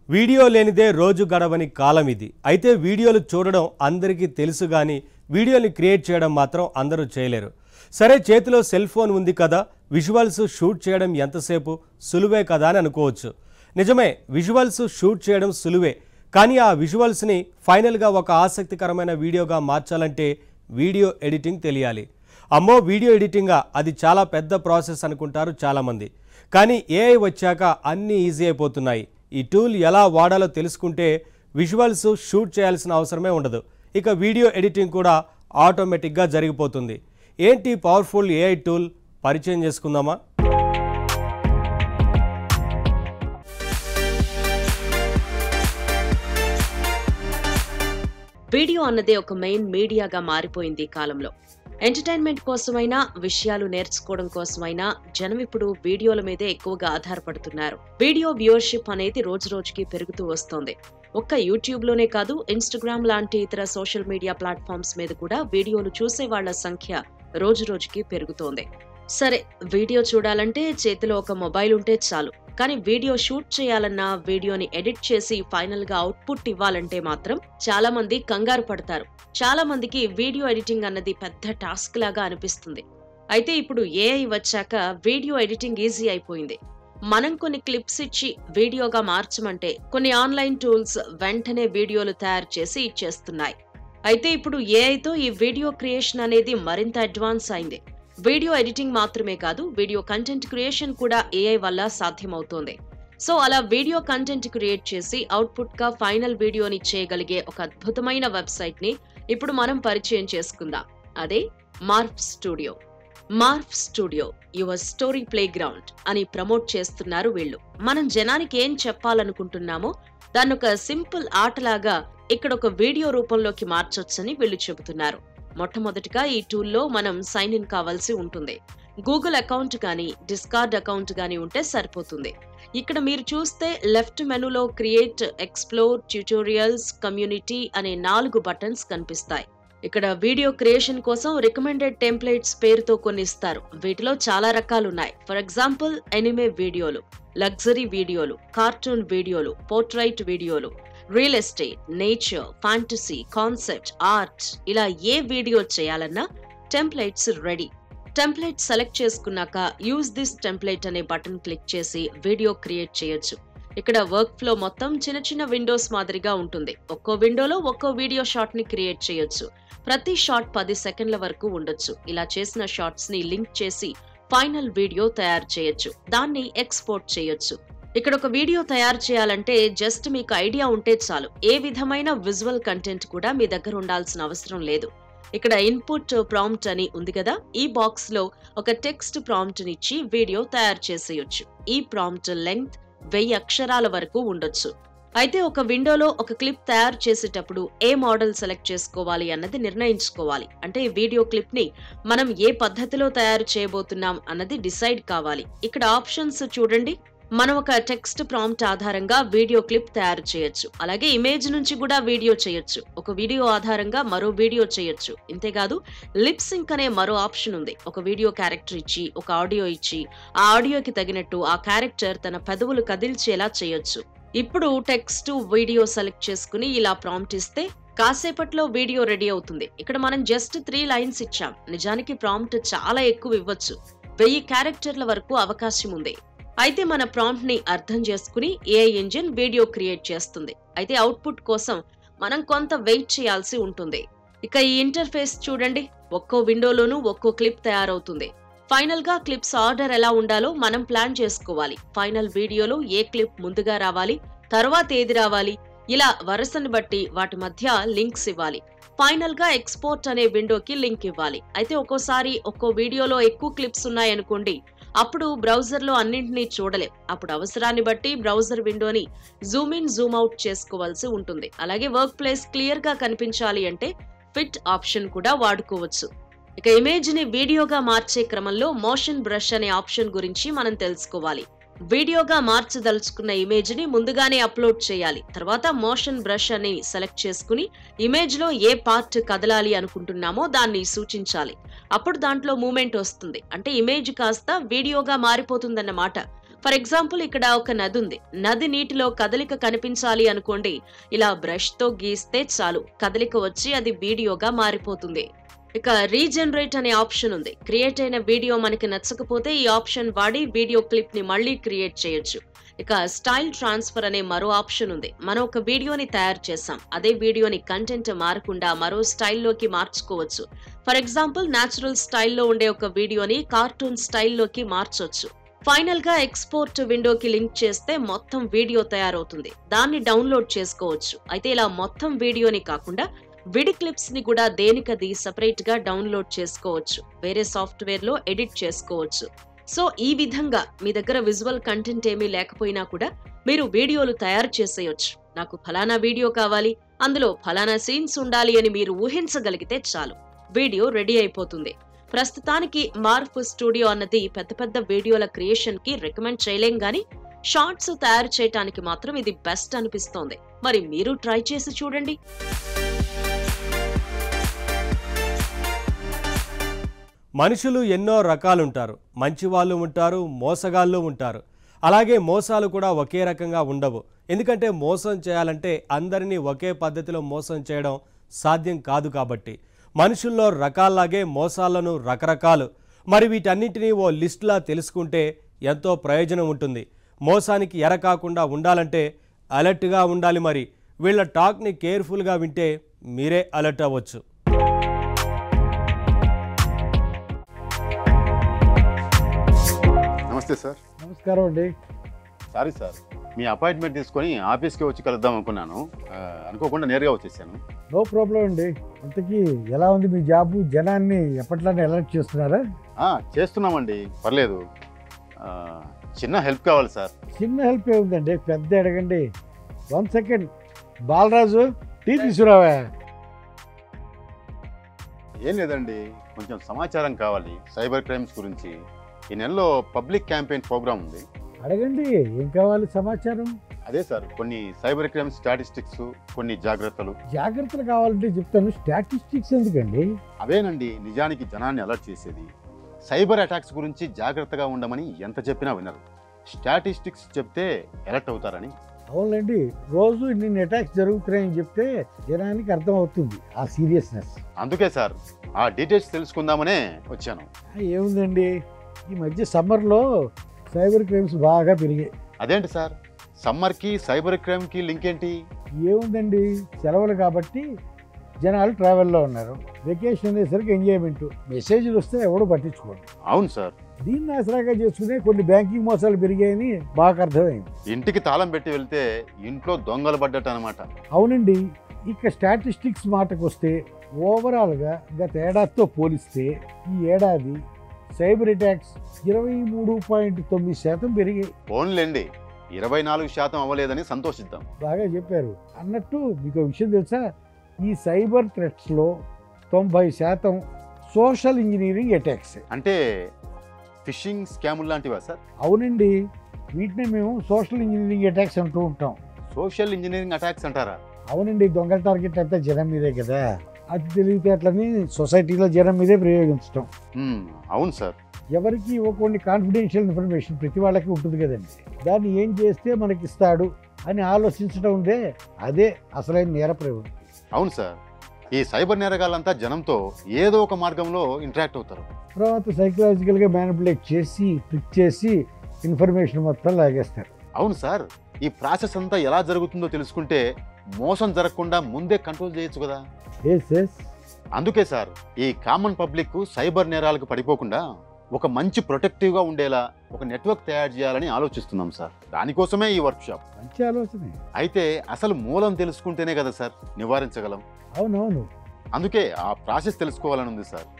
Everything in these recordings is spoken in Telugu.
వీడియో లేనిదే రోజు గడవని కాలం ఇది అయితే వీడియోలు చూడడం అందరికీ తెలుసు కానీ వీడియోని క్రియేట్ చేయడం మాత్రం అందరూ చేయలేరు సరే చేతిలో సెల్ ఫోన్ ఉంది కదా విజువల్స్ షూట్ చేయడం ఎంతసేపు సులువే కదా అని అనుకోవచ్చు నిజమే విజువల్స్ షూట్ చేయడం సులువే కానీ ఆ విజువల్స్ని ఫైనల్గా ఒక ఆసక్తికరమైన వీడియోగా మార్చాలంటే వీడియో ఎడిటింగ్ తెలియాలి అమ్మో వీడియో ఎడిటింగా అది చాలా పెద్ద ప్రాసెస్ అనుకుంటారు చాలామంది కానీ ఏఐ వచ్చాక అన్నీ ఈజీ అయిపోతున్నాయి ఈ టూల్ ఎలా వాడాలో తెలుసుకుంటే విజువల్స్ షూట్ చేయాల్సిన అవసరమే ఉండదు ఇక వీడియో ఎడిటింగ్ కూడా ఆటోమేటిక్గా జరిగిపోతుంది ఏంటి పవర్ఫుల్ ఏఐ టూల్ పరిచయం చేసుకుందామా వీడియో అన్నదే ఒక మెయిన్ మీడియాగా మారిపోయింది ఈ కాలంలో ఎంటర్టైన్మెంట్ కోసమైనా విషయాలు నేర్చుకోవడం కోసమైనా జనం ఇప్పుడు వీడియోల మీదే ఎక్కువగా ఆధారపడుతున్నారు వీడియో వ్యూవర్షిప్ అనేది రోజు రోజుకి పెరుగుతూ వస్తోంది ఒక్క యూట్యూబ్ లోనే కాదు ఇన్స్టాగ్రామ్ లాంటి ఇతర సోషల్ మీడియా ప్లాట్ఫామ్స్ మీద కూడా వీడియోలు చూసే వాళ్ళ సంఖ్య రోజు రోజుకి పెరుగుతోంది సరే వీడియో చూడాలంటే చేతిలో ఒక మొబైల్ ఉంటే చాలు కానీ వీడియో షూట్ చేయాలన్నా వీడియోని ఎడిట్ చేసి ఫైనల్ గా అవుట్పుట్ ఇవ్వాలంటే మాత్రం చాలా మంది కంగారు పడతారు చాలా మందికి వీడియో ఎడిటింగ్ అన్నది పెద్ద టాస్క్ లాగా అనిపిస్తుంది అయితే ఇప్పుడు ఏఐ వచ్చాక వీడియో ఎడిటింగ్ ఈజీ అయిపోయింది మనం కొన్ని క్లిప్స్ ఇచ్చి వీడియోగా మార్చమంటే కొన్ని ఆన్లైన్ టూల్స్ వెంటనే వీడియోలు తయారు చేసి ఇచ్చేస్తున్నాయి అయితే ఇప్పుడు ఏఐతో ఈ వీడియో క్రియేషన్ అనేది మరింత అడ్వాన్స్ అయింది వీడియో ఎడిటింగ్ మాత్రమే కాదు వీడియో కంటెంట్ క్రియేషన్ కూడా ఏఐ వల్ల సాధ్యమవుతోంది సో అలా వీడియో కంటెంట్ క్రియేట్ చేసి అవుట్పుట్ గా ఫైనల్ వీడియోని చేయగలిగే ఒక అద్భుతమైన వెబ్సైట్ ని ఇప్పుడు మనం పరిచయం చేసుకుందాం అదే Morph studio Morph studio your story playground అని ప్రమోట్ చేస్తున్నారు వీళ్ళు మనం జనానికి ఏం చెప్పాలనుకుంటున్నామో దాన్ని ఒక సింపుల్ ఆటలాగా ఇక్కడ ఒక వీడియో రూపంలోకి మార్చొచ్చని వీళ్ళు చెబుతున్నారు మొట్టమొదటిగా ఈ టూల్లో మనం సైన్ ఇన్ కావాల్సి ఉంటుంది గూగుల్ అకౌంట్ కానీ డిస్కార్డ్ అకౌంట్ కానీ ఉంటే సరిపోతుంది ఇక్కడ మీరు చూస్తే లెఫ్ట్ మెనూలో క్రియేట్ ఎక్స్ప్లోర్ ట్యూటోరియల్స్ కమ్యూనిటీ అనే నాలుగు బటన్స్ కనిపిస్తాయి ఇక్కడ వీడియో క్రియేషన్ కోసం రికమెండెడ్ టెంప్లెట్స్ పేరుతో కొన్ని ఇస్తారు వీటిలో చాలా రకాలున్నాయి ఫర్ ఎగ్జాంపుల్ ఎనిమే వీడియోలు లగ్జరీ వీడియోలు కార్టూన్ వీడియోలు పోర్ట్రైట్ వీడియోలు real estate nature fantasy concept art ఇలా ఏ వీడియో చేయాలన్నా టెంప్లెట్స్ రెడీ టెంప్లెట్ సెలెక్ట్ చేసుకున్నాక యూజ్ దిస్ టెంప్లెట్ అనే బటన్ క్లిక్ చేసి వీడియో క్రియేట్ చేయొచ్చు ఇక్కడ వర్క్ ఫ్లో మొత్తం చిన్న చిన్న విండోస్ మాదిరిగా ఉంటుంది ఒక్కో విండోలో ఒక్కో వీడియో షాట్ ని క్రియేట్ చేయొచ్చు ప్రతి షాట్ పది సెకండ్ల వరకు ఉండొచ్చు ఇలా చేసిన షార్ట్స్ ని లింక్ చేసి ఫైనల్ వీడియో తయారు చేయొచ్చు దాన్ని ఎక్స్పోర్ట్ చేయొచ్చు ఇక్కడ ఒక వీడియో తయారు చేయాలంటే జస్ట్ మీకు ఐడియా ఉంటే చాలు ఏ విధమైన విజువల్ కంటెంట్ కూడా మీ దగ్గర ఉండాల్సిన అవసరం లేదు ఇక్కడ ఇన్పుట్ ప్రాంప్ట్ అని ఉంది కదా ఈ బాక్స్ లో ఒక టెక్స్ట్ ప్రాంప్ట్ నిచ్చి వీడియో తయారు చేసేయొచ్చు ఈ ప్రాంప్ట్ లెంగ్త్ వెయ్యి అక్షరాల వరకు ఉండొచ్చు అయితే ఒక విండోలో ఒక క్లిప్ తయారు చేసేటప్పుడు ఏ మోడల్ సెలెక్ట్ చేసుకోవాలి అన్నది నిర్ణయించుకోవాలి అంటే ఈ వీడియో క్లిప్ ని మనం ఏ పద్ధతిలో తయారు చేయబోతున్నాం అన్నది డిసైడ్ కావాలి ఇక్కడ ఆప్షన్స్ చూడండి మనం ఒక టెక్స్ట్ ప్రాంప్ట్ ఆధారంగా వీడియో క్లిప్ తయారు చేయొచ్చు అలాగే ఇమేజ్ నుంచి కూడా వీడియో చేయొచ్చు ఒక వీడియో ఆధారంగా మరో వీడియో చేయొచ్చు ఇంతేకాదు లిప్ సింక్ అనే మరో ఆప్షన్ ఉంది ఒక వీడియో క్యారెక్టర్ ఇచ్చి ఒక ఆడియో ఇచ్చి ఆ ఆడియోకి తగినట్టు ఆ క్యారెక్టర్ తన పెదవులు కదిల్చేలా చేయొచ్చు ఇప్పుడు టెక్స్ట్ వీడియో సెలెక్ట్ చేసుకుని ఇలా ప్రాంప్ట్ ఇస్తే కాసేపట్లో వీడియో రెడీ అవుతుంది ఇక్కడ మనం జస్ట్ త్రీ లైన్స్ ఇచ్చాం నిజానికి ప్రాంప్ట్ చాలా ఎక్కువ ఇవ్వచ్చు వెయ్యి క్యారెక్టర్ల వరకు అవకాశం ఉంది అయితే మన ప్రాంప్ట్ ని అర్థం చేసుకుని ఏఐ ఇంజిన్ వీడియో క్రియేట్ చేస్తుంది అయితే అవుట్పుట్ కోసం మనం కొంత వెయిట్ చేయాల్సి ఉంటుంది ఇక ఈ ఇంటర్ఫేస్ చూడండి ఒక్కో విండోలోనూ ఒక్కో క్లిప్ తయారవుతుంది ఫైనల్ గా క్లిప్స్ ఆర్డర్ ఎలా ఉండాలో మనం ప్లాన్ చేసుకోవాలి ఫైనల్ వీడియోలో ఏ క్లిప్ ముందుగా రావాలి తర్వాత ఏది రావాలి ఇలా వరుసని బట్టి వాటి మధ్య లింక్స్ ఇవ్వాలి ఫైనల్ గా ఎక్స్పోర్ట్ అనే విండోకి లింక్ ఇవ్వాలి అయితే ఒక్కోసారి ఒక్కో వీడియోలో ఎక్కువ క్లిప్స్ ఉన్నాయనుకోండి అప్పుడు బ్రౌజర్ లో అన్నింటినీ చూడలేం అప్పుడు అవసరాన్ని బట్టి బ్రౌజర్ విండోని జూమ్ ఇన్ జూమ్ అవుట్ చేసుకోవాల్సి ఉంటుంది అలాగే వర్క్ ప్లేస్ క్లియర్ గా కనిపించాలి అంటే ఫిట్ ఆప్షన్ కూడా వాడుకోవచ్చు ఇక ఇమేజ్ ని వీడియోగా మార్చే క్రమంలో మోషన్ బ్రష్ అనే ఆప్షన్ గురించి మనం తెలుసుకోవాలి వీడియోగా మార్చదలుచుకున్న ఇమేజ్ ని ముందుగానే అప్లోడ్ చేయాలి తర్వాత మోషన్ బ్రష్ అని సెలెక్ట్ చేసుకుని ఇమేజ్ లో ఏ పార్ట్ కదలాలి అనుకుంటున్నామో దాన్ని సూచించాలి అప్పుడు దాంట్లో మూమెంట్ వస్తుంది అంటే ఇమేజ్ కాస్త వీడియోగా మారిపోతుందన్నమాట ఫర్ ఎగ్జాంపుల్ ఇక్కడ ఒక నది ఉంది నది నీటిలో కదలిక కనిపించాలి అనుకోండి ఇలా బ్రష్ తో గీస్తే చాలు కదలిక వచ్చి అది వీడియోగా మారిపోతుంది ఇక రీజనరేట్ అనే ఆప్షన్ ఉంది క్రియేట్ అయిన వీడియో మనకి నచ్చకపోతే ఈ ఆప్షన్ వాడి వీడియో క్లిప్ ని మళ్ళీ క్రియేట్ చేయొచ్చు ఇక స్టైల్ ట్రాన్స్ఫర్ అనే మరో ఆప్షన్ ఉంది మనం ఒక వీడియోని తయారు చేసాం అదే వీడియోని కంటెంట్ మారకుండా మరో స్టైల్లోకి మార్చుకోవచ్చు ఫర్ ఎగ్జాంపుల్ న్యాచురల్ స్టైల్లో ఉండే ఒక వీడియోని కార్టూన్ స్టైల్లోకి మార్చొచ్చు ఫైనల్ గా ఎక్స్పోర్ట్ విండోకి లింక్ చేస్తే మొత్తం వీడియో తయారవుతుంది దాన్ని డౌన్లోడ్ చేసుకోవచ్చు అయితే ఇలా మొత్తం వీడియోని కాకుండా విడి క్లిప్స్ ని కూడా దేనికది సపరేట్ గా డౌన్లోడ్ చేసుకోవచ్చు వేరే సాఫ్ట్వేర్ లో ఎడిట్ చేసుకోవచ్చు సో ఈ విధంగా మీ దగ్గర విజువల్ కంటెంట్ ఏమీ లేకపోయినా కూడా మీరు వీడియోలు తయారు చేసేయొచ్చు నాకు ఫలానా వీడియో కావాలి అందులో ఫలానా సీన్స్ ఉండాలి అని మీరు ఊహించగలిగితే చాలు వీడియో రెడీ అయిపోతుంది ప్రస్తుతానికి మార్ఫ్ స్టూడియో అన్నది పెద్ద పెద్ద వీడియోల క్రియేషన్ కి రికమెండ్ చేయలేం గానీ షార్ట్స్ తయారు చేయడానికి మాత్రం ఇది బెస్ట్ అనిపిస్తోంది మరి మీరు ట్రై చేసి చూడండి మనుషులు ఎన్నో రకాలుంటారు మంచి వాళ్ళు ఉంటారు మోసగాళ్ళు ఉంటారు అలాగే మోసాలు కూడా ఒకే రకంగా ఉండవు ఎందుకంటే మోసం చేయాలంటే అందరినీ ఒకే పద్ధతిలో మోసం చేయడం సాధ్యం కాదు కాబట్టి మనుషుల్లో రకాల్లాగే మోసాలను రకరకాలు మరి వీటన్నిటినీ ఓ లిస్టులా తెలుసుకుంటే ఎంతో ప్రయోజనం ఉంటుంది మోసానికి ఎర కాకుండా ఉండాలంటే అలర్ట్గా ఉండాలి మరి వీళ్ళ టాక్ని కేర్ఫుల్గా వింటే మీరే అలర్ట్ అవ్వచ్చు నమస్తే సార్ నమస్కారం అండి సారీ సార్ మీ అపాయింట్మెంట్ తీసుకొని ఆఫీస్కి వచ్చి కలుద్దాం అనుకున్నాను ఆ, అనుకోకుండా నేరుగా వచ్చేసాను నో ప్రాబ్లం అండి ఇంతకీ ఎలా ఉంది మీ జాబు జనాన్ని ఎప్పట్లానే అలర్ట్ చేస్తున్నారా ఆ, చేస్తున్నామండి పర్లేదు ఆ, చిన్న హెల్ప్ కావాలి సార్ చిన్న హెల్ప్ ఏముందండి పెద్ద అడగండి వన్ సెకండ్ బాలరాజు టీ తీసుకురావా ఏం లేదండి కొంచెం సమాచారం కావాలి సైబర్ క్రైమ్స్ గురించి ఈ నెలలో పబ్లిక్ క్యాంపెయిన్ ప్రోగ్రామ్ ఉంది అడగండి ఏం కావాలి సమాచారం అదే సార్ కొన్ని సైబర్ క్రైమ్ స్టాటిస్టిక్స్ కొన్ని జాగ్రత్తలు జాగ్రత్తలు కావాలంటే చెప్తాను స్టాటిస్టిక్స్ ఎందుకండి అవేనండి నిజానికి జనాన్ని అలర్ట్ చేసేది సైబర్ అటాక్స్ గురించి జాగ్రత్తగా ఉండమని ఎంత చెప్పినా వినరు స్టాటిస్టిక్స్ చెప్తే అలర్ట్ అవుతారని అవునండి రోజు ఇన్ని అటాక్స్ జరుగుతున్నాయని చెప్తే జనానికి అర్థం అవుతుంది ఆ సీరియస్నెస్ అందుకే సార్ ఆ డీటెయిల్స్ తెలుసుకుందామనే వచ్చాను ఏముందండి ఈ మధ్య సమ్మర్లో సైబర్ క్రైమ్స్ బాగా పెరిగాయి అదేంటి సార్ సమ్మర్కి సైబర్ క్రైమ్కి లింక్ ఏంటి ఏముందండి సెలవులు కాబట్టి జనాలు ట్రావెల్లో ఉన్నారు వెకేషన్ అనేసరికి ఎంజాయ్మెంట్ మెసేజ్లు వస్తే ఎవడు పట్టించుకోండి అవును సార్ దీన్ని ఆసరాగా చేసుకునే కొన్ని బ్యాంకింగ్ మోసాలు పెరిగాయని బాగా అర్థమైంది ఇంటికి తాళం పెట్టి వెళ్తే ఇంట్లో దొంగలు పడ్డట్టు అనమాట అవునండి ఇక స్టాటిస్టిక్స్ మాటకు వస్తే ఓవరాల్గా గత ఏడాదితో పోలిస్తే ఈ ఏడాది సైబర్ అటాక్స్ ఇరవై మూడు పాయింట్ తొమ్మిది శాతం పెరిగాయి ఫోన్లేండి ఇరవై నాలుగు శాతం అవ్వలేదని సంతోషిద్దాం బాగా చెప్పారు అన్నట్టు మీకు ఒక విషయం తెలుసా ఈ సైబర్ థ్రెట్స్లో తొంభై శాతం సోషల్ ఇంజనీరింగ్ అటాక్స్ అంటే ఫిషింగ్ స్కాములు లాంటివా సార్ అవునండి వీటిని మేము సోషల్ ఇంజనీరింగ్ అటాక్స్ అంటూ ఉంటాం సోషల్ ఇంజనీరింగ్ అటాక్స్ అంటారా అవునండి దొంగల టార్గెట్ అంతా జనం మీదే కదా అది తెలివితేటలని సొసైటీలో జనం మీదే ప్రయోగించడం హ్మ్, అవును సార్ ఎవరికి ఇవ్వకుండా కాన్ఫిడెన్షియల్ ఇన్ఫర్మేషన్ ప్రతి వాళ్ళకి ఉంటుంది కదండి దాన్ని ఏం చేస్తే మనకి ఇస్తాడు అని ఆలోచించడం ఉందే అదే అసలైన నేర ప్రవృత్తి అవును సార్ ఈ సైబర్ నేరగాళ్ళంతా జనంతో ఏదో ఒక మార్గంలో ఇంటరాక్ట్ అవుతారు తర్వాత సైకలాజికల్గా మ్యానిపులేట్ చేసి ట్రిక్ చేసి ఇన్ఫర్మేషన్ మొత్తం లాగేస్తారు అవును సార్ ఈ ప్రాసెస్ అంతా ఎలా జరుగుతుందో తెలుసుకుంటే మోసం జరగకుండా ముందే కంట్రోల్ చేయొచ్చు కదా ఎస్ ఎస్ అందుకే సార్ ఈ కామన్ పబ్లిక్ సైబర్ నేరాలకు పడిపోకుండా ఒక మంచి ప్రొటెక్టివ్గా ఉండేలా ఒక నెట్వర్క్ తయారు చేయాలని ఆలోచిస్తున్నాం సార్ దానికోసమే ఈ వర్క్ షాప్ మంచి ఆలోచనే అయితే అసలు మూలం తెలుసుకుంటేనే కదా సార్ నివారించగలం అవునవును అందుకే ఆ ప్రాసెస్ తెలుసుకోవాలని ఉంది సార్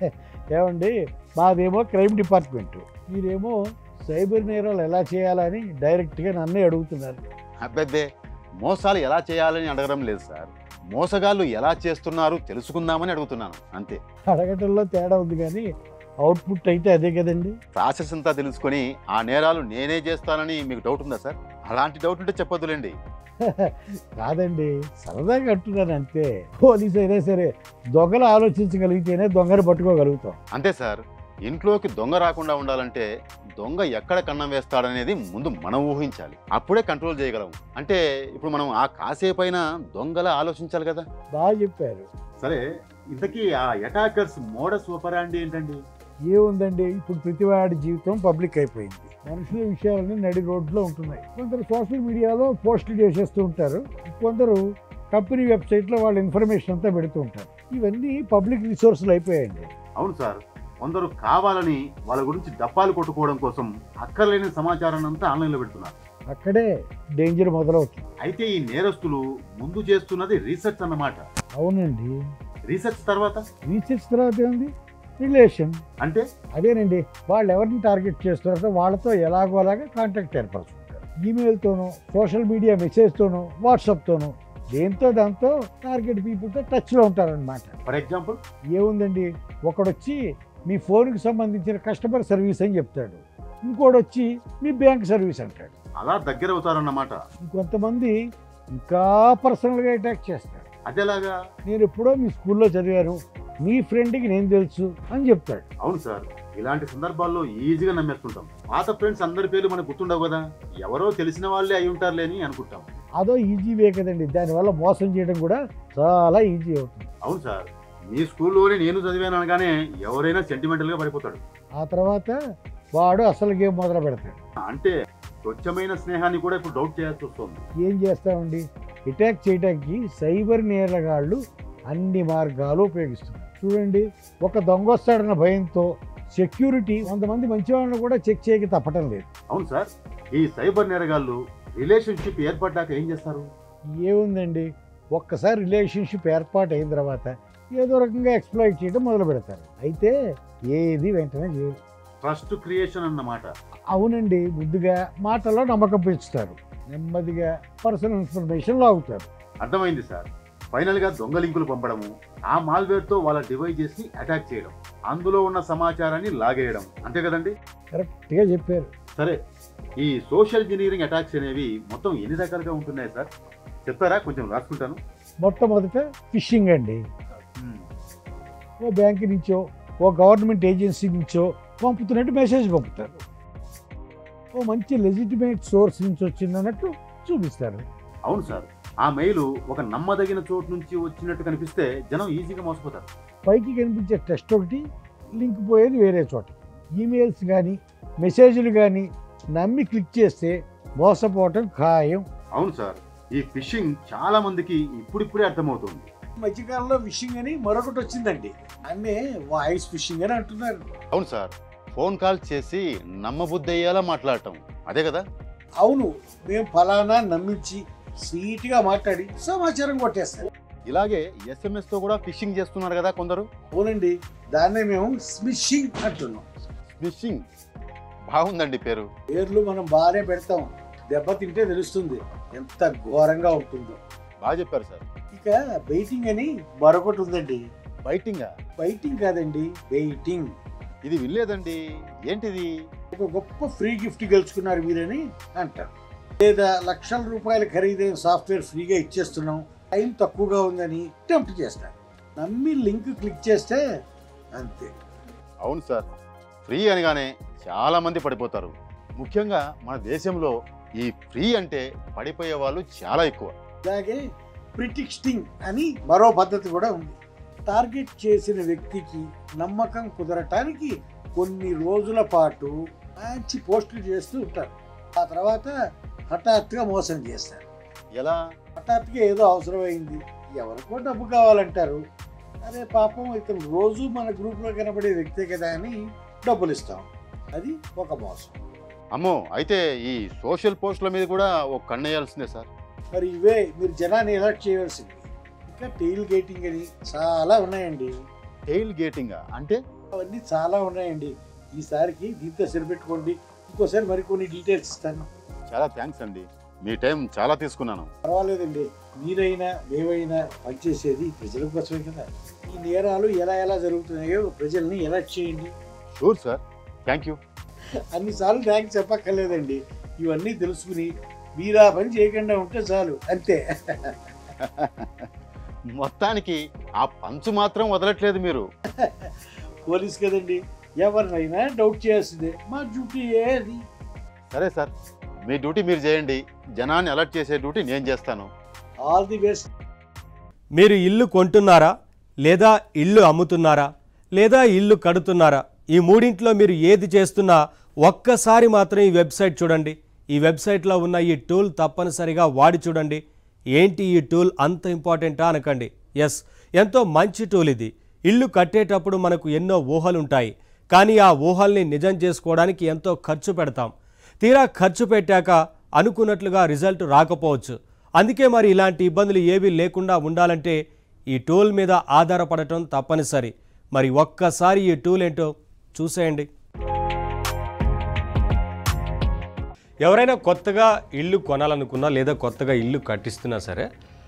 ఏమండి మాదేమో క్రైమ్ డిపార్ట్మెంట్ మీరేమో సైబర్ నేరాలు ఎలా చేయాలని డైరెక్ట్గా నన్నే అడుగుతున్నారు అబ్బెబ్బే మోసాలు ఎలా చేయాలని అడగడం లేదు సార్ మోసగాళ్ళు ఎలా చేస్తున్నారు తెలుసుకుందామని అడుగుతున్నాను అంతే అడగటంలో తేడా ఉంది కానీ అవుట్పుట్ అయితే అదే కదండి ప్రాసెస్ అంతా తెలుసుకొని ఆ నేరాలు నేనే చేస్తానని మీకు డౌట్ ఉందా సార్ అలాంటి డౌట్ ఉంటే చెప్పొద్దులేండి కాదండి సరదాగా అంటున్నాను అంతే పోలీస్ అయినా సరే దొంగలు ఆలోచించగలిగితేనే దొంగను పట్టుకోగలుగుతాం అంతే సార్ ఇంట్లోకి దొంగ రాకుండా ఉండాలంటే దొంగ ఎక్కడ కన్నం వేస్తాడనేది ముందు మనం ఊహించాలి అప్పుడే కంట్రోల్ చేయగలం అంటే ఇప్పుడు మనం ఆ కాసేపైనా దొంగలా ఆలోచించాలి కదా బాగా చెప్పారు సరే ఇంతకీ ఆ అటాకర్స్ మోడస్ ఉపరాండి ఏంటండి ఏముందండి ఇప్పుడు ప్రతివాడి జీవితం పబ్లిక్ అయిపోయింది మనుషుల విషయాలన్నీ నడి రోడ్లో ఉంటున్నాయి కొందరు సోషల్ మీడియాలో పోస్టులు చేసేస్తూ ఉంటారు కొందరు కంపెనీ వెబ్సైట్లో వాళ్ళ ఇన్ఫర్మేషన్ అంతా పెడుతూ ఉంటారు ఇవన్నీ పబ్లిక్ రిసోర్సులు అయిపోయాయండి అవును సార్ కొందరు కావాలని వాళ్ళ గురించి డప్పాలు కొట్టుకోవడం కోసం అక్కర్లేని సమాచారాన్ని అంతా ఆన్లైన్లో పెడుతున్నారు అక్కడే డేంజర్ మొదలవుతుంది అయితే ఈ నేరస్తులు ముందు చేస్తున్నది రీసెర్చ్ అన్నమాట అవునండి రీసెర్చ్ తర్వాత రీసెర్చ్ తర్వాత ఏంది రిలేషన్ అంటే అదేనండి వాళ్ళు ఎవరిని టార్గెట్ చేస్తున్నారో వాళ్ళతో ఎలాగోలాగా కాంటాక్ట్ ఏర్పరచుకుంటారు ఈమెయిల్తోనూ సోషల్ మీడియా మెసేజ్తోనూ వాట్సాప్తోనూ దేంతో దాంతో టార్గెట్ పీపుల్తో టచ్లో ఉంటారనమాట ఫర్ ఎగ్జాంపుల్ ఏముందండి ఒకడొచ్చి మీ ఫోన్కి సంబంధించిన కస్టమర్ సర్వీస్ అని చెప్తాడు ఇంకోటి వచ్చి మీ బ్యాంక్ సర్వీస్ అంటాడు అలా దగ్గర అవుతారన్నమాట ఇంకొంతమంది ఇంకా పర్సనల్గా అటాక్ చేస్తాడు అదేలాగా నేను ఎప్పుడో మీ స్కూల్లో చదివాను మీ ఫ్రెండ్కి నేను తెలుసు అని చెప్తాడు అవును సార్ ఇలాంటి సందర్భాల్లో ఈజీగా నమ్మేస్తుంటాం పాత ఫ్రెండ్స్ అందరి పేర్లు మనకు గుర్తుండవు కదా ఎవరో తెలిసిన వాళ్ళే అయి ఉంటారులే అని అనుకుంటాం అదో ఈజీ వే కదండి దానివల్ల మోసం చేయడం కూడా చాలా ఈజీ అవుతుంది అవును సార్ మీ స్కూల్లోనే నేను చదివాను అనగానే ఎవరైనా సెంటిమెంటల్గా పడిపోతాడు ఆ తర్వాత వాడు అసలు గేమ్ మొదలు పెడతాడు అంటే స్వచ్ఛమైన స్నేహాన్ని కూడా ఇప్పుడు డౌట్ చేయాల్సి వస్తుంది ఏం చేస్తామండి అటాక్ చేయడానికి సైబర్ నేరగాళ్ళు అన్ని మార్గాలు ఉపయోగిస్తున్నారు చూడండి ఒక దొంగ వస్తాడన్న భయంతో సెక్యూరిటీ కొంతమంది మంచి వాళ్ళని కూడా చెక్ చేయక తప్పటం లేదు అవును సార్ ఈ సైబర్ నేరగాళ్ళు రిలేషన్షిప్ ఏర్పడ్డాక ఏం చేస్తారు ఏముందండి ఒక్కసారి రిలేషన్షిప్ ఏర్పాటు అయిన తర్వాత ఏదో రకంగా ఎక్స్ప్లాయిట్ చేయడం మొదలు పెడతారు అయితే ఏది వెంటనే చేయరు ట్రస్ట్ క్రియేషన్ అన్నమాట అవునండి ముందుగా మాటల్లో నమ్మకం పెంచుతారు నెమ్మదిగా పర్సనల్ ఇన్ఫర్మేషన్ లాగుతారు అర్థమైంది సార్ ఫైనల్ గా దొంగ లింకులు పంపడము ఆ మాల్వేర్ తో వాళ్ళ డివైజెస్ ని అటాక్ చేయడం అందులో ఉన్న సమాచారాన్ని లాగేయడం అంతే కదండి కరెక్ట్గా చెప్పారు సరే ఈ సోషల్ ఇంజనీరింగ్ అటాక్స్ అనేవి మొత్తం ఎన్ని రకాలుగా ఉంటున్నాయి సార్ చెప్తారా కొంచెం రాసుకుంటాను మొట్టమొదట ఫిషింగ్ అండి ఓ బ్యాంక్ నుంచో ఓ గవర్నమెంట్ ఏజెన్సీ నుంచో పంపుతున్నట్టు మెసేజ్ పంపుతారు ఓ మంచి లెజిటిమేట్ సోర్స్ నుంచి వచ్చిందన్నట్టు చూపిస్తారు అవును సార్ ఆ మెయిల్ ఒక నమ్మదగిన చోటు నుంచి వచ్చినట్టు కనిపిస్తే జనం ఈజీగా మోసపోతారు పైకి కనిపించే టెస్ట్ ఒకటి లింక్ పోయేది వేరే చోట ఈమెయిల్స్ కానీ మెసేజ్లు కానీ నమ్మి క్లిక్ చేస్తే మోసపోవటం ఖాయం అవును సార్ ఈ ఫిషింగ్ చాలా మందికి ఇప్పుడిప్పుడే అర్థమవుతుంది మధ్యకాలంలో ఫిషింగ్ అని మరొకటి వచ్చిందండి అన్నే వాయిస్ ఫిషింగ్ అని అంటున్నారు అవును సార్ ఫోన్ కాల్ చేసి నమ్మబుద్ధి అయ్యేలా మాట్లాడటం అదే కదా అవును మేము ఫలానా నమ్మించి స్వీట్గా మాట్లాడి సమాచారం కొట్టేస్తాం ఇలాగే ఎస్ఎంఎస్ తో కూడా ఫిషింగ్ చేస్తున్నారు కదా కొందరు అవునండి దాన్నే మేము స్మిషింగ్ అంటున్నాం ఫిషింగ్ బాగుందండి పేరు పేర్లు మనం బాగానే పెడతాం దెబ్బ తింటే తెలుస్తుంది ఎంత ఘోరంగా ఉంటుందో బాగా చెప్పారు సార్ ఇక బెయిటింగ్ అని మరొకటి ఉందండి బైటింగా బైటింగ్ కాదండి బెయిటింగ్ ఇది వినలేదండి ఏంటిది ఒక గొప్ప ఫ్రీ గిఫ్ట్ గెలుచుకున్నారు మీరని అంటారు లేదా లక్షల రూపాయల ఖరీదైన సాఫ్ట్వేర్ ఫ్రీగా ఇచ్చేస్తున్నాం టైం తక్కువగా ఉందని టెంప్ట్ చేస్తారు నమ్మి లింక్ క్లిక్ చేస్తే అంతే అవును సార్ ఫ్రీ అనగానే చాలా మంది పడిపోతారు ముఖ్యంగా మన దేశంలో ఈ ఫ్రీ అంటే పడిపోయే వాళ్ళు చాలా ఎక్కువ అలాగే ప్రిటిక్స్టింగ్ అని మరో పద్ధతి కూడా ఉంది టార్గెట్ చేసిన వ్యక్తికి నమ్మకం కుదరటానికి కొన్ని రోజుల పాటు మంచి పోస్టులు చేస్తూ ఉంటారు ఆ తర్వాత హఠాత్తుగా మోసం చేస్తారు ఎలా హఠాత్తుగా ఏదో అవసరమైంది ఎవరికో డబ్బు కావాలంటారు అరే పాపం ఇతను రోజు మన గ్రూప్లో కనబడే వ్యక్తే కదా అని డబ్బులు ఇస్తాం అది ఒక మోసం అమ్మో అయితే ఈ సోషల్ పోస్టుల మీద కూడా ఒక కన్నేయాల్సిందే సార్ మరి ఇవే మీరు జనాన్ని ఎలర్ట్ చేయవలసింది ఇంకా టెయిల్ గేటింగ్ అని చాలా ఉన్నాయండి టెయిల్ గేటింగ్ అంటే అవన్నీ చాలా ఉన్నాయండి ఈసారికి దీంతో సరిపెట్టుకోండి ఇంకోసారి మరికొన్ని డీటెయిల్స్ ఇస్తాను చాలా థ్యాంక్స్ అండి మీ టైం చాలా తీసుకున్నాను పర్వాలేదండి మీరైనా మేమైనా పనిచేసేది ప్రజల కోసమే కదా ఈ నేరాలు ఎలా ఎలా జరుగుతున్నాయో ప్రజల్ని ఎలర్ట్ చేయండి షూర్ సార్ థ్యాంక్ యూ అన్నిసార్లు థ్యాంక్స్ చెప్పక్కర్లేదండి ఇవన్నీ తెలుసుకుని మీరు ఆ పని చేయకుండా ఉంటే చాలు అంతే మొత్తానికి ఆ పంచు మాత్రం వదలట్లేదు మీరు పోలీస్ కదండి ఎవరినైనా డౌట్ చేయాల్సిందే మా డ్యూటీ ఏది సరే సార్ మీ డ్యూటీ మీరు చేయండి జనాన్ని అలర్ట్ చేసే డ్యూటీ నేను చేస్తాను ఆల్ ది బెస్ట్ మీరు ఇల్లు కొంటున్నారా లేదా ఇల్లు అమ్ముతున్నారా లేదా ఇల్లు కడుతున్నారా ఈ మూడింట్లో మీరు ఏది చేస్తున్నా ఒక్కసారి మాత్రం ఈ వెబ్సైట్ చూడండి ఈ వెబ్సైట్లో ఉన్న ఈ టూల్ తప్పనిసరిగా వాడి చూడండి ఏంటి ఈ టూల్ అంత ఇంపార్టెంటా అనకండి ఎస్ ఎంతో మంచి టూల్ ఇది ఇల్లు కట్టేటప్పుడు మనకు ఎన్నో ఊహలుంటాయి కానీ ఆ ఊహల్ని నిజం చేసుకోవడానికి ఎంతో ఖర్చు పెడతాం తీరా ఖర్చు పెట్టాక అనుకున్నట్లుగా రిజల్ట్ రాకపోవచ్చు అందుకే మరి ఇలాంటి ఇబ్బందులు ఏవీ లేకుండా ఉండాలంటే ఈ టూల్ మీద ఆధారపడటం తప్పనిసరి మరి ఒక్కసారి ఈ టూల్ ఏంటో చూసేయండి ఎవరైనా కొత్తగా ఇల్లు కొనాలనుకున్నా లేదా కొత్తగా ఇల్లు కట్టిస్తున్నా సరే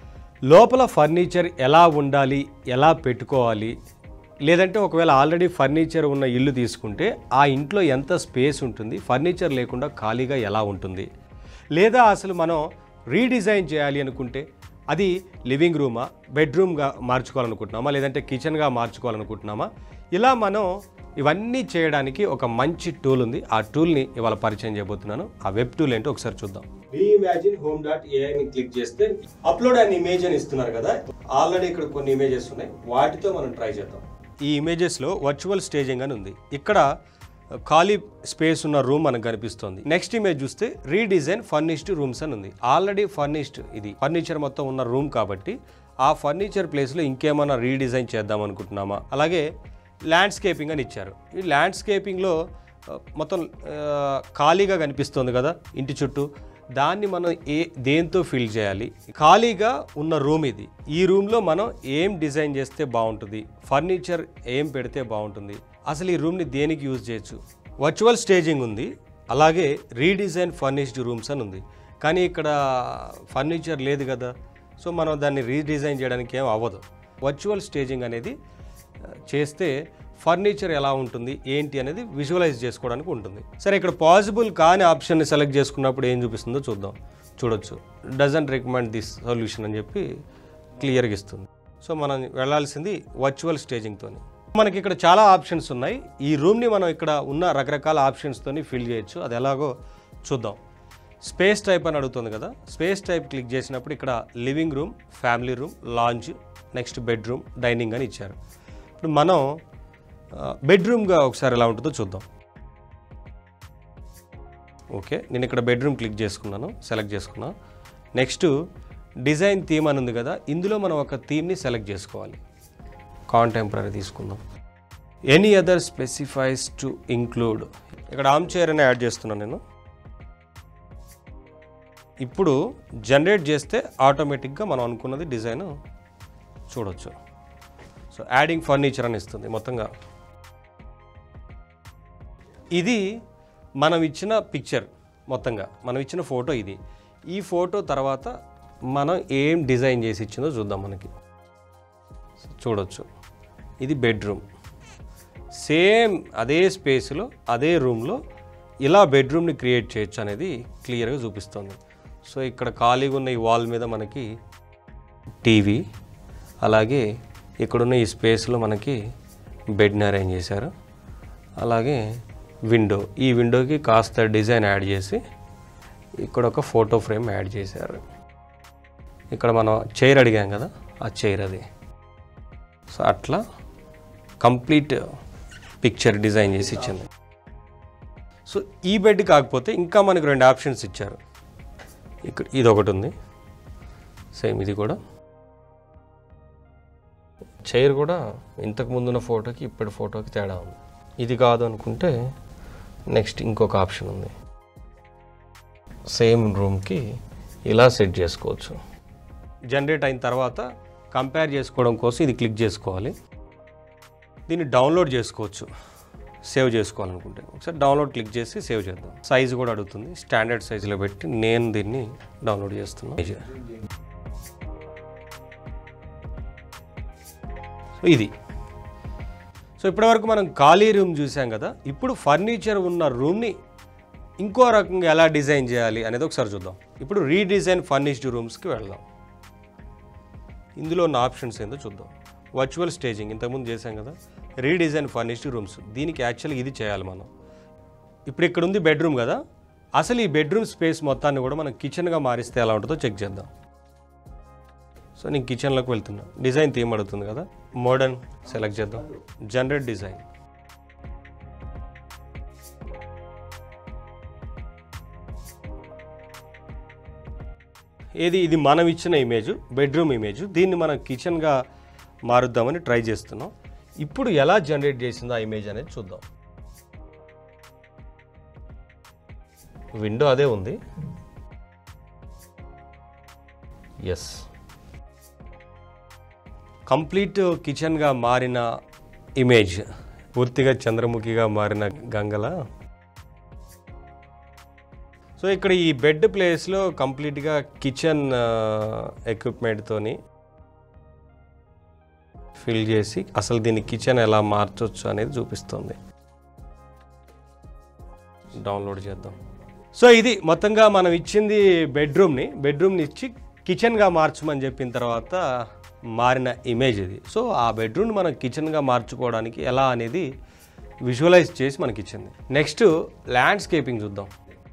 లోపల ఫర్నిచర్ ఎలా ఉండాలి ఎలా పెట్టుకోవాలి లేదంటే ఒకవేళ ఆల్రెడీ ఫర్నిచర్ ఉన్న ఇల్లు తీసుకుంటే ఆ ఇంట్లో ఎంత స్పేస్ ఉంటుంది ఫర్నిచర్ లేకుండా ఖాళీగా ఎలా ఉంటుంది లేదా అసలు మనం రీడిజైన్ చేయాలి అనుకుంటే అది లివింగ్ రూమా బెడ్రూమ్గా మార్చుకోవాలనుకుంటున్నామా లేదంటే కిచెన్గా మార్చుకోవాలనుకుంటున్నామా ఇలా మనం ఇవన్నీ చేయడానికి ఒక మంచి టూల్ ఉంది ఆ టూల్ని ఇవాళ పరిచయం చేయబోతున్నాను ఆ వెబ్ టూల్ ఏంటో ఒకసారి చూద్దాం రీఇమాజిన్ హోమ్ డాట్ ఏఐని క్లిక్ చేస్తే అప్లోడ్ అనే ఇమేజ్ అని ఇస్తున్నారు కదా ఆల్రెడీ ఇక్కడ కొన్ని ఇమేజెస్ ఉన్నాయి వాటితో మనం ట్రై చేద్దాం ఈ ఇమేజెస్లో వర్చువల్ స్టేజింగ్ అని ఉంది ఇక్కడ ఖాళీ స్పేస్ ఉన్న రూమ్ మనకు కనిపిస్తుంది నెక్స్ట్ ఇమేజ్ చూస్తే రీడిజైన్ ఫర్నిష్డ్ రూమ్స్ అని ఉంది ఆల్రెడీ ఫర్నిష్డ్ ఇది ఫర్నిచర్ మొత్తం ఉన్న రూమ్ కాబట్టి ఆ ఫర్నిచర్ ప్లేస్లో ఇంకేమైనా రీడిజైన్ చేద్దాం అనుకుంటున్నామా అలాగే ల్యాండ్స్కేపింగ్ అని ఇచ్చారు ఈ ల్యాండ్స్కేపింగ్లో ఆ, మొత్తం ఆ, ఖాళీగా కనిపిస్తుంది కదా ఇంటి చుట్టూ దాన్ని మనం ఏ దేంతో ఫిల్ చేయాలి ఖాళీగా ఉన్న రూమ్ ఇది ఈ రూమ్లో మనం ఏం డిజైన్ చేస్తే బాగుంటుంది ఫర్నిచర్ ఏం పెడితే బాగుంటుంది అసలు ఈ రూమ్ని దేనికి యూజ్ చేయొచ్చు వర్చువల్ స్టేజింగ్ ఉంది అలాగే రీడిజైన్ ఫర్నిష్డ్ రూమ్స్ అని ఉంది కానీ ఇక్కడ ఫర్నిచర్ లేదు కదా సో మనం దాన్ని రీడిజైన్ చేయడానికి ఏం అవ్వదు వర్చువల్ స్టేజింగ్ అనేది ఆ, చేస్తే ఫర్నిచర్ ఎలా ఉంటుంది ఏంటి అనేది విజువలైజ్ చేసుకోవడానికి ఉంటుంది సరే ఇక్కడ పాసిబుల్ కాని ఆప్షన్ని సెలెక్ట్ చేసుకున్నప్పుడు ఏం చూపిస్తుందో చూద్దాం చూడొచ్చు డజంట్ రికమెండ్ దిస్ సొల్యూషన్ అని చెప్పి క్లియర్గా ఇస్తుంది సో మనం వెళ్ళాల్సింది వర్చువల్ స్టేజింగ్తోని మనకి ఇక్కడ చాలా ఆప్షన్స్ ఉన్నాయి ఈ రూమ్ని మనం ఇక్కడ ఉన్న రకరకాల ఆప్షన్స్తోని ఫిల్ చేయొచ్చు అది ఎలాగో చూద్దాం స్పేస్ టైప్ అని అడుగుతుంది కదా స్పేస్ టైప్ క్లిక్ చేసినప్పుడు ఇక్కడ living room family room lounge next bedroom dining అని ఇచ్చారు ఇప్పుడు మనం ఆ, బెడ్రూమ్గా ఒకసారి ఎలా ఉంటుందో చూద్దాం ఓకే నేను ఇక్కడ బెడ్రూమ్ క్లిక్ చేసుకున్నాను సెలెక్ట్ చేసుకున్నా నెక్స్ట్ డిజైన్ థీమ్ అని ఉంది కదా ఇందులో మనం ఒక థీమ్ని సెలెక్ట్ చేసుకోవాలి కాంటెంపరీ తీసుకుందాం any other specifies to include ఇక్కడ ఆమ్ చైర్ అని యాడ్ చేస్తున్నాను నేను ఇప్పుడు జనరేట్ చేస్తే ఆటోమేటిక్గా మనం అనుకున్నది డిజైన్ చూడొచ్చు సో యాడింగ్ ఫర్నిచర్ అని ఇస్తుంది మొత్తంగా ఇది మనం ఇచ్చిన పిక్చర్ మొత్తంగా మనం ఇచ్చిన ఫోటో ఇది ఈ ఫోటో తర్వాత మనం ఏం డిజైన్ చేసి ఇచ్చిందో చూద్దాం మనకి చూడొచ్చు ఇది బెడ్రూమ్ సేమ్ అదే స్పేస్లో అదే రూమ్లో ఇలా బెడ్రూమ్ని క్రియేట్ చేయొచ్చు అనేది క్లియర్గా చూపిస్తుంది సో ఇక్కడ ఖాళీగా ఉన్న ఈ వాల్ మీద మనకి టీవీ అలాగే ఇక్కడున్న ఈ స్పేస్లో మనకి బెడ్ని అరేంజ్ చేశారు అలాగే విండో ఈ విండోకి కాస్త డిజైన్ యాడ్ చేసి ఇక్కడ ఒక ఫోటో ఫ్రేమ్ యాడ్ చేశారు ఇక్కడ మనం చైర్ అడిగాం కదా ఆ చైర్ అది సో అట్లా కంప్లీట్ పిక్చర్ డిజైన్ చేసి ఇచ్చింది సో ఈ బెడ్ కాకపోతే ఇంకా మనకు రెండు ఆప్షన్స్ ఇచ్చారు ఇక్కడ ఇది ఒకటి ఉంది సేమ్ ఇది కూడా చైర్ కూడా ఇంతకు ముందున్న ఫోటోకి ఇప్పటి ఫోటోకి తేడా ఉంది ఇది కాదు అనుకుంటే నెక్స్ట్ ఇంకొక ఆప్షన్ ఉంది సేమ్ రూమ్కి ఇలా సెట్ చేసుకోవచ్చు జనరేట్ అయిన తర్వాత కంపేర్ చేసుకోవడం కోసం ఇది క్లిక్ చేసుకోవాలి దీన్ని డౌన్లోడ్ చేసుకోవచ్చు సేవ్ చేసుకోవాలనుకుంటే ఒకసారి డౌన్లోడ్ క్లిక్ చేసి సేవ్ చేద్దాం సైజ్ కూడా అడుగుతుంది స్టాండర్డ్ సైజులో పెట్టి నేను దీన్ని డౌన్లోడ్ చేస్తున్నాను సో ఇది సో ఇప్పటివరకు మనం ఖాళీ రూమ్ చూసాం కదా ఇప్పుడు ఫర్నిచర్ ఉన్న రూమ్ని ఇంకో రకంగా ఎలా డిజైన్ చేయాలి అనేది ఒకసారి చూద్దాం ఇప్పుడు రీడిజైన్ ఫర్నిష్డ్ రూమ్స్కి వెళ్దాం ఇందులో ఉన్న ఆప్షన్స్ ఏందో చూద్దాం వర్చువల్ స్టేజింగ్ ఇంతకుముందు చేసాం కదా రీడిజైన్ ఫర్నిష్డ్ రూమ్స్ దీనికి యాక్చువల్గా ఇది చేయాలి మనం ఇప్పుడు ఇక్కడ ఉంది బెడ్రూమ్ కదా అసలు ఈ బెడ్రూమ్ స్పేస్ మొత్తాన్ని కూడా మనం కిచెన్గా మారిస్తే ఎలా ఉంటుందో చెక్ చేద్దాం సో నేను కిచెన్లోకి వెళ్తున్నా డిజైన్ థీమ్ అడుగుతుంది కదా మోడర్న్ సెలెక్ట్ చేద్దాం జనరేట్ డిజైన్ ఏది ఇది మనం ఇచ్చిన ఇమేజ్ బెడ్రూమ్ ఇమేజ్ దీన్ని మనం కిచెన్గా మారుద్దామని ట్రై చేస్తున్నాం ఇప్పుడు ఎలా జనరేట్ చేసిందో ఆ ఇమేజ్ అనేది చూద్దాం విండో అదే ఉంది ఎస్ కంప్లీట్ కిచెన్గా మారిన ఇమేజ్ పూర్తిగా చంద్రముఖిగా మారిన గంగల సో ఇక్కడ ఈ బెడ్ ప్లేస్లో కంప్లీట్గా కిచెన్ ఎక్విప్మెంట్తోని ఫిల్ చేసి అసలు దీన్ని కిచెన్ ఎలా మార్చొచ్చు అనేది చూపిస్తుంది డౌన్లోడ్ చేద్దాం సో ఇది మొత్తంగా మనం ఇచ్చింది బెడ్రూమ్ని బెడ్రూమ్ని ఇచ్చి కిచెన్గా మార్చమని చెప్పిన తర్వాత మారిన ఇమేజ్ ఇది సో ఆ బెడ్రూమ్ని మనం కిచెన్గా మార్చుకోవడానికి ఎలా అనేది విజువలైజ్ చేసి మనకి ఇచ్చింది నెక్స్ట్ ల్యాండ్స్కేపింగ్ చూద్దాం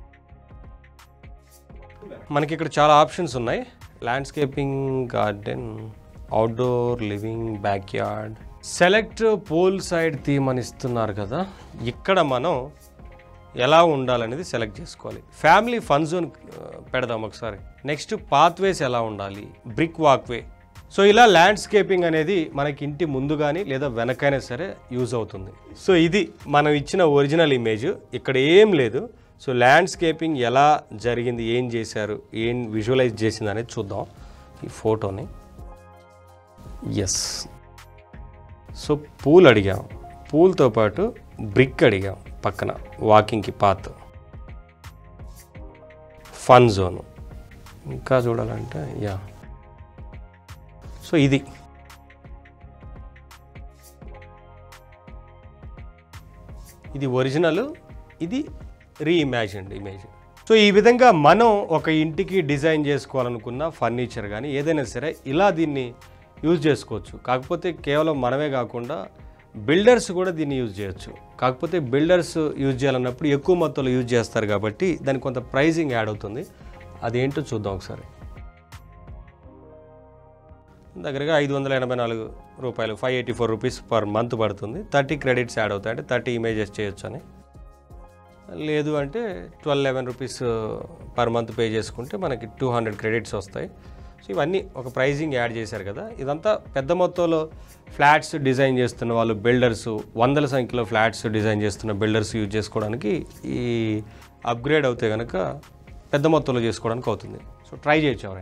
మనకి ఇక్కడ చాలా ఆప్షన్స్ ఉన్నాయి landscaping garden outdoor living back yard select pool side theme అని ఇస్తున్నారు కదా ఇక్కడ మనం ఎలా ఉండాలనేది సెలెక్ట్ చేసుకోవాలి ఫ్యామిలీ ఫన్ జోన్ పెడదాం ఒకసారి నెక్స్ట్ పాత్వేస్ ఎలా ఉండాలి బ్రిక్ వాక్వే సో ఇలా ల్యాండ్స్కేపింగ్ అనేది మనకి ఇంటి ముందు కానీ లేదా వెనకైనా సరే యూజ్ అవుతుంది సో ఇది మనం ఇచ్చిన ఒరిజినల్ ఇమేజ్ ఇక్కడ ఏం లేదు సో ల్యాండ్స్కేపింగ్ ఎలా జరిగింది ఏం చేశారు ఏం విజువలైజ్ చేసింది అనేది చూద్దాం ఈ ఫోటోని ఎస్ సో పూల్ అడిగాం పూల్తో పాటు బ్రిక్ అడిగాం పక్కన వాకింగ్కి పాత్ ఫన్ జోన్ ఇంకా చూడాలంటే యా సో ఇది ఇది ఒరిజినల్ ఇది రీఇమాజిన్డ్ ఇమేజ్ సో ఈ విధంగా మనం ఒక ఇంటికి డిజైన్ చేసుకోవాలనుకున్న ఫర్నిచర్ కానీ ఏదైనా సరే ఇలా దీన్ని యూజ్ చేసుకోవచ్చు కాకపోతే కేవలం మనమే కాకుండా బిల్డర్స్ కూడా దీన్ని యూజ్ చేయొచ్చు కాకపోతే బిల్డర్స్ యూజ్ చేయాలన్నప్పుడు ఎక్కువ మొత్తంలో యూజ్ చేస్తారు కాబట్టి దానికి కొంత ప్రైజింగ్ యాడ్ అవుతుంది అదేంటో చూద్దాం ఒకసారి దగ్గరగా ఐదు వందల ఎనభై నాలుగు రూపాయలు five eighty four rupees per month పడుతుంది థర్టీ క్రెడిట్స్ యాడ్ అవుతాయి అంటే థర్టీ ఇమేజెస్ చేయొచ్చు అని లేదు అంటే twelve eleven rupees per month pay చేసుకుంటే మనకి టూ హండ్రెడ్ క్రెడిట్స్ వస్తాయి సో ఇవన్నీ ఒక ప్రైజింగ్ యాడ్ చేశారు కదా ఇదంతా పెద్ద మొత్తంలో ఫ్లాట్స్ డిజైన్ చేస్తున్న వాళ్ళు బిల్డర్స్ వందల సంఖ్యలో ఫ్లాట్స్ డిజైన్ చేస్తున్న బిల్డర్స్ యూజ్ చేసుకోవడానికి ఈ అప్గ్రేడ్ అవుతే కనుక పెద్ద మొత్తంలో చేసుకోవడానికి అవుతుంది సో ట్రై చేయొచ్చు ఎవరైనా